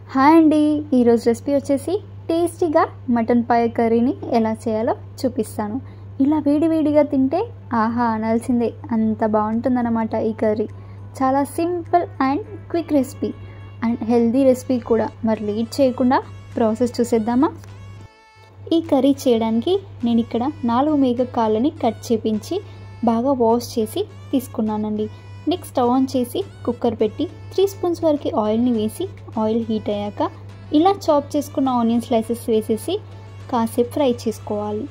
hi అండి ఈరోజు recipe వచ్చేసి టేస్టీగా మటన్ పాయ కర్రీని ఎలా చేయాలో చూపిస్తాను ఇలా వేడివేడిగా తింటే ఆహా అనాల్సిందే అంత బాగుంటుందన్నమాట ఈ కర్రీ చాలా simple and quick recipe and healthy recipe కూడా మరి లేట్ చేయకుండా ప్రాసెస్ చూసేద్దామా ఈ కర్రీ చేయడానికి నేను ఇక్కడ నాలుగు మేక కాళ్ళని కట్ చేపించి బాగా వాష్ చేసి తీసుకున్నానండి నెక్స్ట్ స్టవ్ ఆన్ చేసి కుక్కర్ పెట్టి త్రీ స్పూన్స్ వరకు ఆయిల్ని వేసి ఆయిల్ హీట్ అయ్యాక ఇలా చాప్ చేసుకున్న ఆనియన్ స్లైసెస్ వేసేసి కాసేపు ఫ్రై చేసుకోవాలి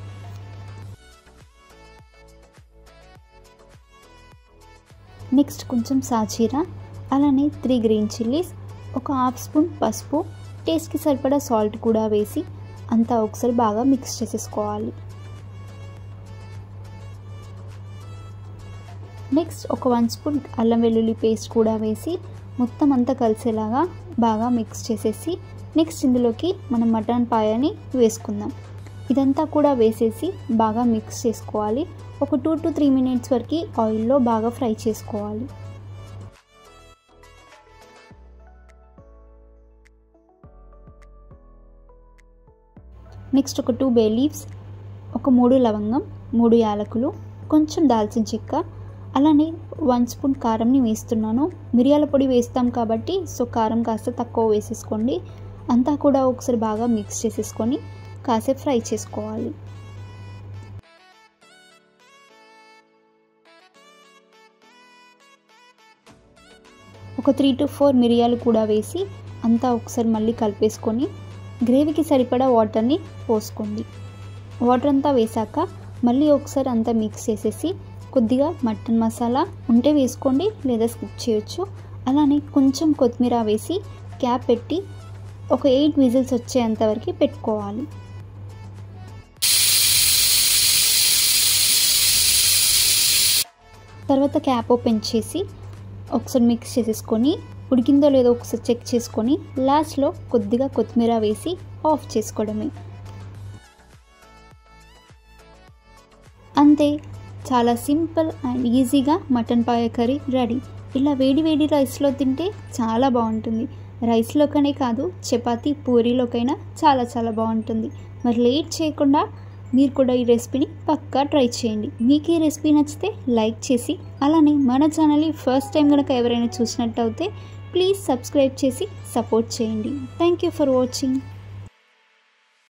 నెక్స్ట్ కొంచెం సాజీరా అలానే త్రీ గ్రీన్ చిల్లీస్ ఒక హాఫ్ స్పూన్ పసుపు టేస్ట్కి సరిపడా సాల్ట్ కూడా వేసి అంతా ఒకసారి బాగా మిక్స్ చేసేసుకోవాలి నెక్స్ట్ ఒక వన్ స్పూన్ అల్లం వెల్లుల్లి పేస్ట్ కూడా వేసి మొత్తం అంతా కలిసేలాగా బాగా మిక్స్ చేసేసి నెక్స్ట్ ఇందులోకి మనం మటన్ పాయని వేసుకుందాం ఇదంతా కూడా వేసేసి బాగా మిక్స్ చేసుకోవాలి ఒక టూ టు త్రీ మినిట్స్ వరకు ఆయిల్లో బాగా ఫ్రై చేసుకోవాలి నెక్స్ట్ ఒక టూ బే లీవ్స్ ఒక మూడు లవంగం మూడు యాలకులు కొంచెం దాల్చిన చెక్క అలానే వన్ స్పూన్ కారంని వేస్తున్నాను మిరియాల పొడి వేస్తాం కాబట్టి సో కారం కాస్త తక్కువ వేసేసుకోండి అంతా కూడా ఒకసారి బాగా మిక్స్ చేసేసుకొని కాసేపు ఫ్రై చేసుకోవాలి ఒక త్రీ టు ఫోర్ మిరియాలు కూడా వేసి అంతా ఒకసారి మళ్ళీ కలిపేసుకొని గ్రేవీకి సరిపడా వాటర్ని పోసుకోండి వాటర్ అంతా వేసాక మళ్ళీ ఒకసారి అంతా మిక్స్ చేసేసి కొద్దిగా మటన్ మసాలా ఉంటే వేసుకోండి లేదా స్కిప్ చేయొచ్చు అలానే కొంచెం కొత్తిమీర వేసి క్యాప్ పెట్టి ఒక ఎయిట్ విజిల్స్ వచ్చేంత వరకు పెట్టుకోవాలి తర్వాత క్యాప్ ఓపెన్ చేసి ఒకసారి మిక్స్ చేసేసుకొని ఉడికిందో లేదో ఒకసారి చెక్ చేసుకొని లాస్ట్లో కొద్దిగా కొత్తిమీర వేసి ఆఫ్ చేసుకోవడమే అంతే చాలా సింపుల్ అండ్ ఈజీగా మటన్ పాయ కర్రీ రెడీ ఇలా వేడి వేడి రైస్లో తింటే చాలా బాగుంటుంది రైస్లోకనే కాదు చపాతీ పూరీలోకైనా చాలా చాలా బాగుంటుంది మరి లేట్ చేయకుండా మీరు కూడా ఈ రెసిపీని పక్కా ట్రై చేయండి మీకు ఈ రెసిపీ నచ్చితే లైక్ చేసి అలానే మన ఛానల్ని ఫస్ట్ టైం కనుక ఎవరైనా చూసినట్టయితే ప్లీజ్ సబ్స్క్రైబ్ చేసి సపోర్ట్ చేయండి థ్యాంక్ యూ ఫర్ వాచింగ్